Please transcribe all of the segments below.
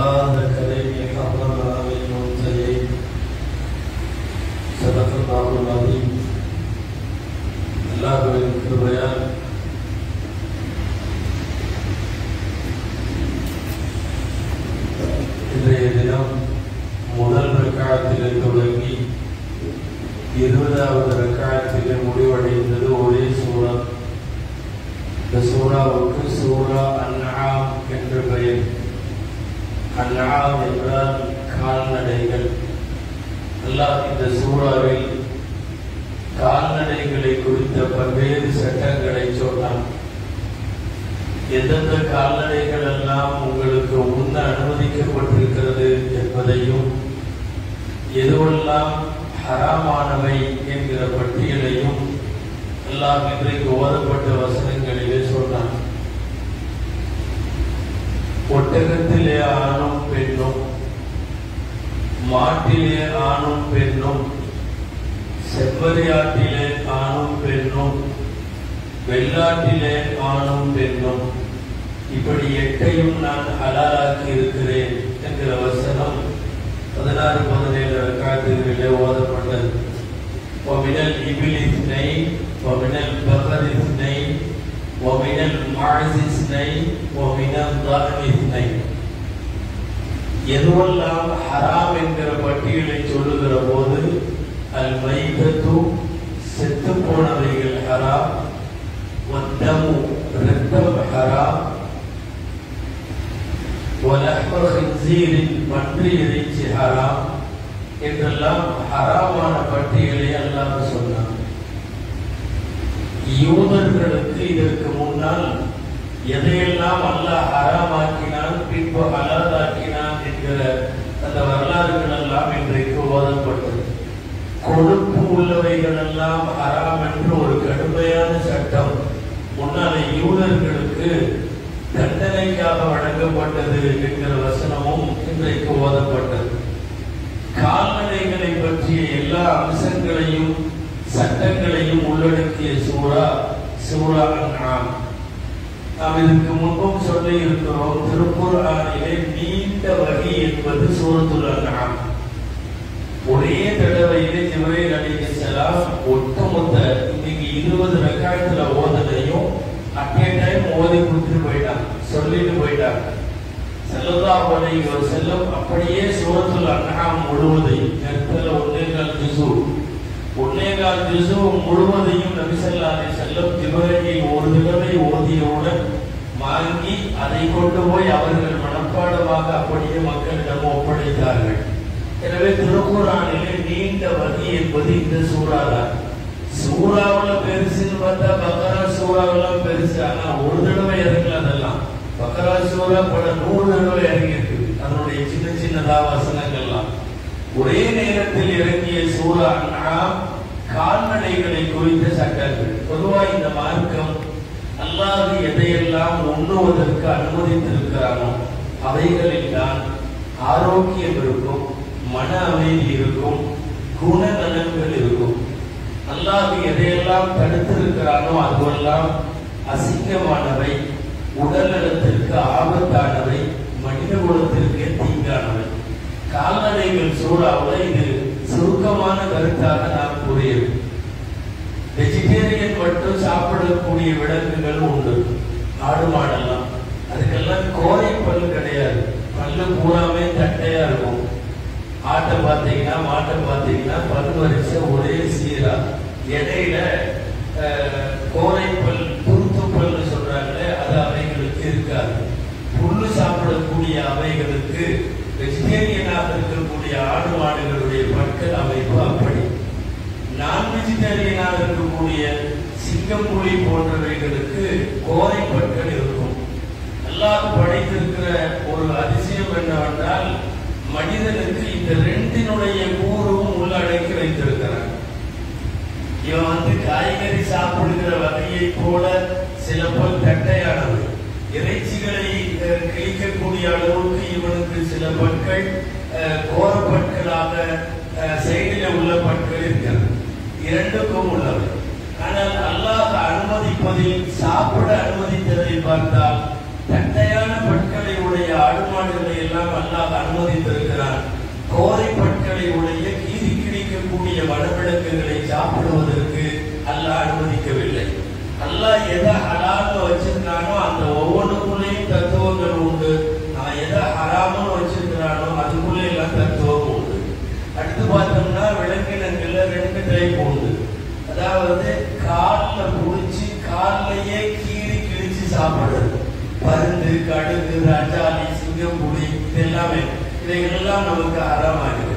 هذا الكريم حرمنا على المنتهين صدق الله العظيم அல்லாஹுவின் கிருபையால் இன்றைய தினம் முதல் ரக்காயத்திலே தொடங்கி இருபதாவது ரக்காயத்திலே முடிவடைந்தது ஒரே சூறா இந்த சூறாவுக்கு சூரா அன்ஆம் என்று பெயர் அன்ஆம் என்றால் கால்நடைகள் அல்லாஹ் இந்த சூறாவில் கால்நடைகளை குறித்த பல்வேறு சட்டங்களை சொன்னான் எந்தெந்த கால்நடைகள் எல்லாம் உங்களுக்கு உண்ண அனுமதிக்கப்பட்டிருக்கிறது என்பதையும் எதுவெல்லாம் ஹராமானவை என்கிற பட்டியலையும் எல்லாம் இன்றைக்கு ஓதப்பட்ட வசனங்களிலே சொன்னான் ஒட்டகத்திலே ஆணும் பெண்ணும் மாட்டிலே ஆணும் பெண்ணும் செவ்வரியாட்டிலே ஆணும் பெண்ணும் வெள்ளாட்டிலே ஆணும் பெண்ணும் இப்படி எட்டையும் நான் ஹலாலாக்கி இருக்கிறேன் என்கிற வசனம் பதினாறு பதினேழு காட்டுகளிலே ஓதப்பட்டது ومن الإبل اثنين ومن البقر اثنين ومن المعز اثنين ومن الضأن اثنين எதுவெல்லாம் ஹராம் என்கிற பட்டியலை சொல்லுகிற போது அல் மைதத்து செத்து போனவைகள் ஹராம் வத்தமு ரத்தம் ஹராம் وَلَحْمَ خِنْزِيرٍ பன்றி இறைச்சி ஹராம் என்றெல்லாம் ஹராமான பட்டியலை அல்லாஹ் சொன்னான் யூதர்களுக்கு இதற்கு முன்னால் எதையெல்லாம் அல்லாஹ் ஹராமாக்கினான் பின்பு ஹலாலாக்கினான் என்கிற அந்த வரலாறுகள் எல்லாம் இன்றைக்கு ஓதப்பட்டது கொழுப்பு உள்ளவைகள் எல்லாம் ஹராம் என்று ஒரு கடுமையான சட்டம் முன்னாலே யூதர்களுக்கு தண்டனைக்காக வழங்கப்பட்டது என்கிற வசனமும் இன்றைக்கு ஓதப்பட்டது கால்நடைகளை பற்றிய எல்லா அம்சங்களையும் சட்டங்களையும் உள்ளடக்கிய சூறா சூறா அன்ஆம் நாம் இதற்கு முன்பும் சொல்லி இருக்கிறோம் திருக்குர்ஆனிலே நீண்ட வகை என்பது சூரத்துல் அன்ஆம் ஒரே தடவையிலே ஜிப்ரீல் அலைஹிஸ்ஸலாம் ஒட்டுமொத்த இன்னைக்கு இருபது ரக்காயத்துல ஓதனையும் அட் ஏ டைம் ஓதி கொடுத்துட்டு போயிட்டாங்க சொல்லிட்டு போயிட்டாங்க ஸல்லல்லாஹு அலைஹி வஸல்லம் அப்படியே சூரத்துல் அன்ஆம் முழுவதையும் நேரத்தில் ஒன்னே கால் ஜுசு ஒன்னே கால் ஜுசு முழுவதையும் நபி ஸல்லல்லாஹு அலைஹி வஸல்லம் ஜிப்ரீல் ஒரு தடவை ஓதியவுடன் வாங்கி அதை கொண்டு போய் அவர்கள் மனப்பாடமாக அப்படியே மக்களிடம் ஒப்படைத்தார்கள் எனவே திருக்குறானிலே நீண்ட வகை என்பது இந்த சூறா தான் சூறாவுல பெருசுன்னு பார்த்தா பக்கரா சூறாவெல்லாம் பெருசு ஆனா ஒரு தடவை இறங்கல அதெல்லாம் பக்கரா சூறா பல நூறு தடவை இறங்கி இருக்கு அதனுடைய சின்ன சின்னதா வசனங்கள்லாம் ஒரே நேரத்தில் இறங்கிய சூறா அன்ஆம் கால்நடைகளை குறித்த சட்டங்கள் பொதுவா இந்த மார்க்கம் அல்லாஹ் எதையெல்லாம் உண்ணுவதற்கு அனுமதித்திருக்கிறானோ அவைகளில் தான் ஆரோக்கியம் இருக்கும் மன அமைதி இருக்கும் குணநலன்கள் இருக்கும் அல்லாஹ் எதையெல்லாம் தடுத்திருக்கிறானோ அதுவெல்லாம் அசிங்கமானவை உடல் நலத்திற்கு ஆபத்தானவை மனித குலத்திற்கு தீங்கானவை கால்நடைகள் சூறாவில் இது சுருக்கமான கருத்தாக நாம் கூறியது வெஜிடேரியன் மட்டும் சாப்பிடக்கூடிய விலங்குகள் உண்டு ஆடு மாடெல்லாம் அதுக்கெல்லாம் கோரை பல்லு கிடையாது பல்லு பூராமே தட்டையா இருக்கும் ஆட்டை பார்த்தீங்கன்னா மாட்டை பார்த்தீங்கன்னா பல் வரிசை ஒரே சீரா இடையில அஹ், கோரை பல் துருத்து பல்னு சொல்றாங்களே அது அவைகளுக்கு இருக்காது புல்லு சாப்பிடக்கூடிய அவைகளுக்கு வெஜிடேரியனாக இருக்கக்கூடிய ஆடு மாடுகளுடைய பற்கள் அமைப்பு அப்படி நான் வெஜிடேரியனாக இருக்கக்கூடிய சிங்கம் புலி போன்றவைகளுக்கு கோரை பற்கள் இருக்கும் அல்லாஹ் படைத்திருக்கிற ஒரு அதிசயம் என்னவென்றால் மனிதனுக்கு இந்த ரெண்டினுடைய கூறும் உள்ளடக்கி வைத்திருக்கிறார் இவன் வந்து காய்கறி சாப்பிடுகிற வகையை போல சில பல் தட்டையானது இறைச்சிகளை அஹ், கிழிக்கக்கூடிய அளவுக்கு இவனுக்கு சில பற்கள் அஹ், கோரப்பற்களாக அஹ், செயலில உள்ள பற்கள் இருக்கிறது இரண்டுக்கும் உள்ளவை ஆனால் அல்லாஹ் அனுமதிப்பதில் சாப்பிட அனுமதித்ததை பார்த்தால் தட்டையான பற்களை உடைய ஆடு மாடுகளை எல்லாம் அல்லாஹ் அனுமதித்திருக்கிறான் கோரை பற்களை உடைய கீறி கிழிக்கக்கூடிய வனவிலங்குகளை சாப்பிடுவதற்கு அல்லாஹ் அனுமதிக்கவில்லை அல்லாஹ் எதை ஹலால்னு வச்சிருக்கானோ அந்த ஒவ்வொன்றுக்குள்ளேயும் தத்துவங்கள் உண்டு அவன் எதை ஹராம்னு வச்சிருக்கிறானோ அதுக்குள்ளே எல்லாம் தத்துவம் உண்டு அடுத்து பார்த்தோம்னா விலங்கினங்கள்ல ரெண்டு டைப் உண்டு அதாவது கால்ல புடிச்சு கால்லையே கீறி கிழிச்சு சாப்பிடுறது பருந்து கடுகு ரஜாலி சிங்கப்புலி இது எல்லாமே இவைகளெல்லாம் நமக்கு அறமாகிறது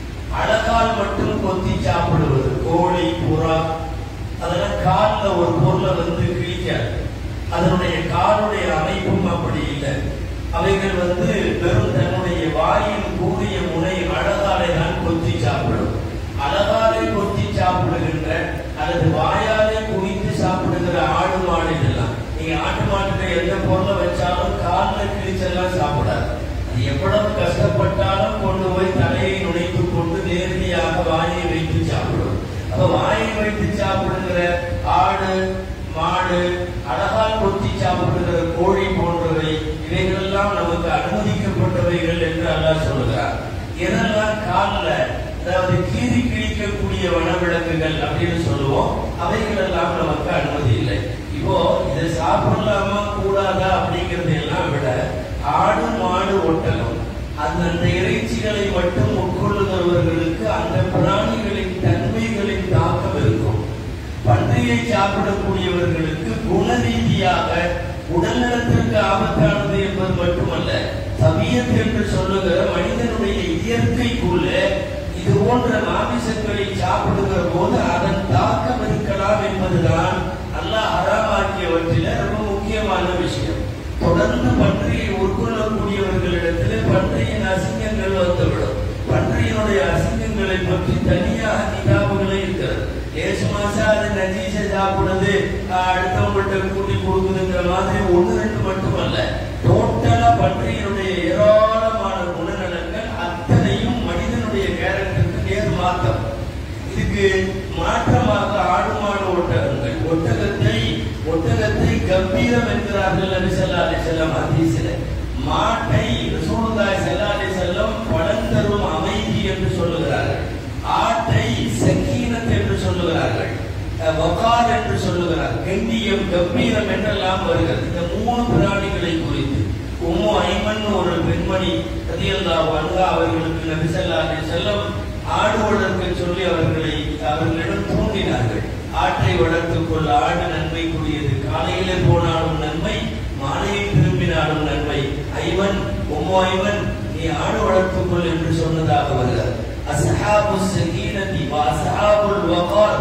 அழகால் மட்டும் கொத்தி சாப்பிடுவது கோழி புறா அதெல்லாம் கால்ல ஒரு பொருளை வந்து கிழிக்காது அதனுடைய காலுடைய அமைப்பும் அப்படி இல்லை அவைகள் வந்து வெறும் தன்னுடைய வாயின் கூறிய முனை அழகாலை தான் கொத்தி சாப்பிடும் அழகாலை கொத்தி சாப்பிடுகின்ற அல்லது வாயாலே குவித்து சாப்பிடுகிற ஆடு மாடு இதெல்லாம் நீங்க ஆட்டு மாட்டுக்கு எந்த பொருளை வச்சாலும் காலில் கிழிச்செல்லாம் சாப்பிடாது அது எவ்வளவு கஷ்டப்பட்டாலும் கொண்டு போய் தலையை நுழைத்துக் கொண்டு நேரடியாக வாயை வைத்து சாப்பிடும் அப்ப வாயை வைத்து சாப்பிடுகிற ஆடு மாடு அழகால் கொத்தி சாப்பிடுகிற கோழி போன்றவை இவைகளெல்லாம் நமக்கு அனுமதிக்கப்பட்டவைகள் என்று அல்லாஹ் சொல்லுகிறார் இதெல்லாம் காலில் அதாவது கீறி கிழிக்கக்கூடிய வனவிலங்குகள் அப்படின்னு சொல்லுவோம் அவைகள் எல்லாம் நமக்கு அனுமதி இல்லை இப்போ இதை சாப்பிடலாமா கூடாதா அப்படிங்கறதை எல்லாம் விட ஆடு மாடு ஒட்டகம் அந்தந்த இறைச்சிகளை மட்டும் உட்கொள்ளுகிறவர்களுக்கு அந்த பிராணிகளின் தன்மைகளின் தாக்கம் இருக்கும் பன்றியை சாப்பிடக்கூடியவர்களுக்கு குண ரீதியாக உடல்நலத்திற்கு ஆபத்தானது என்பது மட்டுமல்ல தபியத் என்று சொல்லுகிற மனிதனுடைய இயற்கைக்குள்ளே இது போன்ற மாமிசங்களை சாப்பிடுகிற போது அதன் தாக்கம் இருக்கலாம் என்பதுதான் அல்லாஹ் ஹராமாக்கியவற்றில ரொம்ப முக்கியமான விஷயம் தொடர்ந்து பன்றியை உட்கொள்ளக்கூடியவர்களிடத்தில் பன்றியின் அசிங்கங்கள் வந்துவிடும் பன்றியினுடைய அசிங்கங்களை பற்றி தனியாக கிதாபுகளே இருக்கிறது ஏசு மாசா அது நஜீச சாப்பிடுறது அடுத்தவங்கள்ட்ட கூட்டி கொடுக்குதுங்கிற மாதிரி ஒன்று ரெண்டு மட்டுமல்ல டோட்டலா பன்றியினுடைய ஏராளமான குணநலங்கள் அத்தனையும் மனிதனுடைய கேரக்டருக்கு நேர் மாற்றம் இதுக்கு மாற்றமாக ஆடு மாடு ஒட்டகங்கள் ஒட்டகத்தை ஒட்டகத்தை கம்பீரம் என்கிறார்கள் நபி ஸல்லல்லாஹு அலைஹி வஸல்லம் ஹதீஸில் மாட்டை ரசூலுல்லாஹி ஸல்லல்லாஹு அலைஹி வஸல்லம் பலன் தரும் அமைதி என்று சொல்லுகிறார்கள் ஆட்டை சக்கீனத் என்று சொல்லுகிறார்கள் அஹ் வகார் என்று சொல்லுகிறார் கண்டியம் கம்பீரம் என்றெல்லாம் வருகிறது இந்த மூணு பிராணிகளை குறித்து உம்மு ஐமன் ஒரு பெண்மணி ரதியல்லாஹு அன்ஹா அவர்களுக்கு நபி ஸல்லல்லாஹு அலைஹி வஸல்லம் ஆடு வளர்க்க சொல்லி அவர்களை அவர்களிடம் தூண்டினார்கள் ஆட்டை வளர்த்துக் கொள்ள ஆடு நன்மைக்குரியது காலையிலே போனாலும் நன்மை மாலையில் திரும்பினாலும் நன்மை ஐவன் உம்மு ஐவன் நீ ஆடு வளர்த்துக் கொள் என்று சொன்னதாக வருகிறது அஸ்ஹாபு சகீனதி வ அஸ்ஹாபுல் வகார்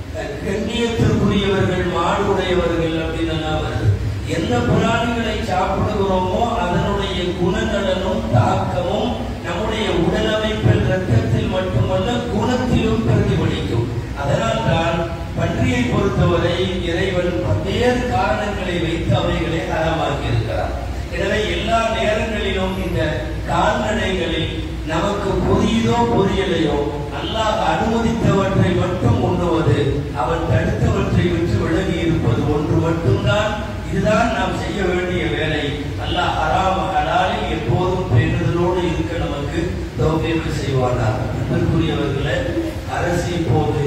கண்ணியத்திற்குரியவர்கள் மாடு உடையவர்கள் அப்படின்னு எல்லாம் வருது எந்த பிராணிகளை சாப்பிடுகிறோமோ அதனுடைய குணநலனும் தாக்கமும் நம்முடைய உடலமைப்பில் ரத்தத்தில் மட்டுமல்ல குணத்திலும் பிரதிபலிக்கும் அதனால் தான் பன்றியை பொறுத்தவரை இறைவன் பல்வேறு காரணங்களை வைத்து அவைகளை அறமாக்கி இருக்கிறார் எனவே எல்லா நேரங்களிலும் இந்த கால்நடைகளில் நமக்கு புரியுதோ புரியலையோ அல்லாஹ் அனுமதித்தவற்றை மட்டும் உண்ணுவது அவன் தடுத்தவற்றை விட்டு விலகி இருப்பது ஒன்று மட்டும்தான் இதுதான் நாம் செய்ய வேண்டிய வேலை அல்லாஹ் ஹராம ஹலாலில் எப்போதும் பேணுதலோடு இருக்க நமக்கு தௌபியக்கு செய்வானார் அன்பிற்குரியவர்களே அரசு இப்போது